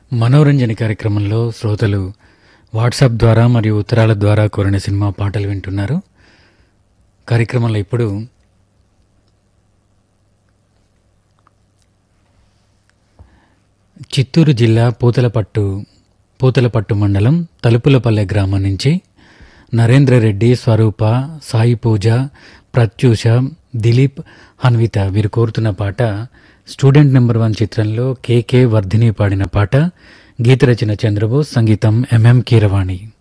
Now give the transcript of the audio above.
మనోరంజన కార్యక్రమంలో శ్రోతలు వాట్సాప్ ద్వారా మరియు ఉత్తరాల ద్వారా కోరిన సినిమా పాటలు వింటున్నారు కార్యక్రమంలో ఇప్పుడు చిత్తూరు జిల్లా పూతలపట్టు పూతలపట్టు మండలం తలుపులపల్లె గ్రామం నుంచి నరేంద్రరెడ్డి స్వరూప సాయి పూజ ప్రత్యూష దిలీప్ హన్విత వీరు కోరుతున్న పాట స్టూడెంట్ నెంబర్ వన్ చిత్రంలో కేకే వర్ధిని పాడిన పాట గీత రచన చంద్రబోస్ సంగీతం ఎంఎం కీరవాణి